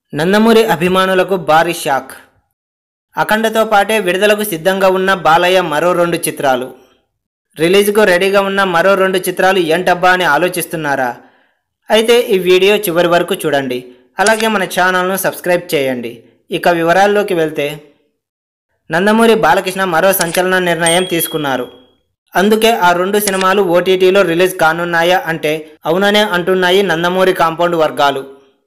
నందమూరి అభిమానులకు భారీ షాక్ అఖండతో పాటే విడుదలకు సిద్ధంగా ఉన్న బాలయ్య మరో రెండు చిత్రాలు రిలీజ్కు రెడీగా ఉన్న మరో రెండు చిత్రాలు ఏంటబ్బా అని ఆలోచిస్తున్నారా అయితే ఈ వీడియో చివరి వరకు చూడండి అలాగే మన ఛానల్ను సబ్స్క్రైబ్ చేయండి ఇక వివరాల్లోకి వెళ్తే నందమూరి బాలకృష్ణ మరో సంచలన నిర్ణయం తీసుకున్నారు అందుకే ఆ రెండు సినిమాలు ఓటీటీలో రిలీజ్ కానున్నాయా అంటే అవుననే అంటున్నాయి నందమూరి కాంపౌండ్ వర్గాలు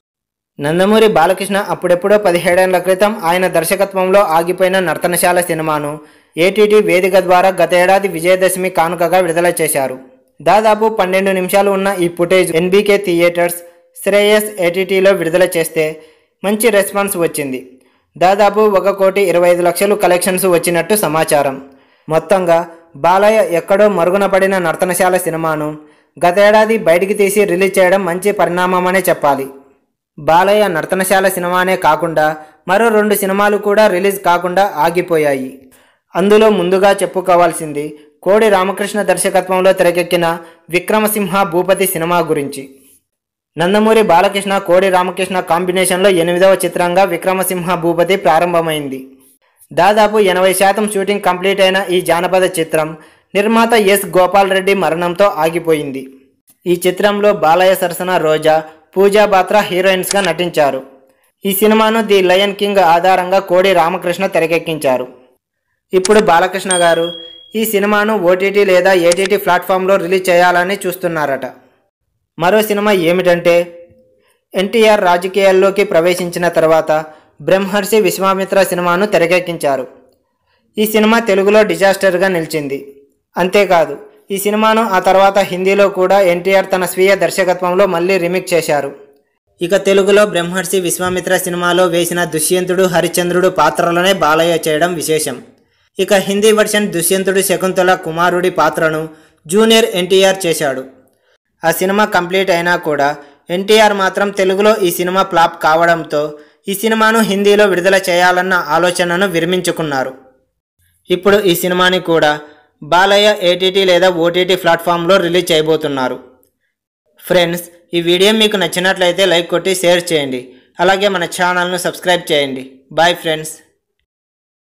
నందమూరి బాలకృష్ణ అప్పుడెప్పుడో పదిహేడేళ్ల క్రితం ఆయన దర్శకత్వంలో ఆగిపోయిన నర్తనశాల సినిమాను ఏటీటీ వేదిక ద్వారా గతేడాది విజయదశమి కానుకగా విడుదల చేశారు దాదాపు పన్నెండు నిమిషాలు ఉన్న ఈ ఫుటేజ్ ఎన్బీకే థియేటర్స్ శ్రేయస్ ఏటీటీలో విడుదల చేస్తే మంచి రెస్పాన్స్ వచ్చింది దాదాపు ఒక కోటి ఇరవై ఐదు లక్షలు కలెక్షన్స్ వచ్చినట్టు సమాచారం మొత్తంగా బాలయ్య ఎక్కడో మరుగున పడిన నర్తనశాల సినిమాను గతేడాది బయటికి తీసి రిలీజ్ చేయడం మంచి పరిణామమనే చెప్పాలి బాలయ్య నర్తనశాల సినిమానే కాకుండా మరో రెండు సినిమాలు కూడా రిలీజ్ కాకుండా ఆగిపోయాయి అందులో ముందుగా చెప్పుకోవాల్సింది కోడి రామకృష్ణ దర్శకత్వంలో తెరకెక్కిన విక్రమసింహ భూపతి సినిమా గురించి నందమూరి బాలకృష్ణ కోడి రామకృష్ణ కాంబినేషన్లో ఎనిమిదవ చిత్రంగా విక్రమసింహ భూపతి ప్రారంభమైంది దాదాపు ఎనభై శాతం షూటింగ్ కంప్లీట్ అయిన ఈ జానపద చిత్రం నిర్మాత ఎస్ గోపాల్ రెడ్డి మరణంతో ఆగిపోయింది ఈ చిత్రంలో బాలయ్య సరసన రోజా పూజా బాత్రా హీరోయిన్స్గా నటించారు ఈ సినిమాను ది లయన్ కింగ్ ఆధారంగా కోడి రామకృష్ణ తెరకెక్కించారు ఇప్పుడు బాలకృష్ణ గారు ఈ సినిమాను ఓటీటీ లేదా ఏటీటీ ప్లాట్ఫామ్లో రిలీజ్ చేయాలని చూస్తున్నారట మరో సినిమా ఏమిటంటే ఎన్టీఆర్ రాజకీయాల్లోకి ప్రవేశించిన తర్వాత బ్రహ్మర్షి విశ్వామిత్ర సినిమాను తెరకెక్కించారు ఈ సినిమా తెలుగులో డిజాస్టర్గా నిలిచింది అంతేకాదు ఈ సినిమాను ఆ తర్వాత హిందీలో కూడా ఎన్టీఆర్ తన స్వీయ దర్శకత్వంలో మళ్ళీ రీమేక్ చేశారు ఇక తెలుగులో బ్రహ్మర్షి విశ్వామిత్ర సినిమాలో వేసిన దుష్యంతుడు హరిశ్చంద్రుడు పాత్రలనే బాలయ్య చేయడం విశేషం ఇక హిందీ వర్షన్ దుష్యంతుడు శకుంతల కుమారుడి పాత్రను జూనియర్ ఎన్టీఆర్ చేశాడు ఆ సినిమా కంప్లీట్ అయినా కూడా ఎన్టీఆర్ మాత్రం తెలుగులో ఈ సినిమా ఫ్లాప్ కావడంతో ఈ సినిమాను హిందీలో విడుదల చేయాలన్న ఆలోచనను విరమించుకున్నారు ఇప్పుడు ఈ సినిమాని కూడా బాలయ్య ఏటీటీ లేదా ఓటీటీ ప్లాట్ఫామ్లో రిలీజ్ చేయబోతున్నారు ఫ్రెండ్స్ ఈ వీడియో మీకు నచ్చినట్లయితే లైక్ కొట్టి షేర్ చేయండి అలాగే మన ఛానల్ను సబ్స్క్రైబ్ చేయండి బాయ్ ఫ్రెండ్స్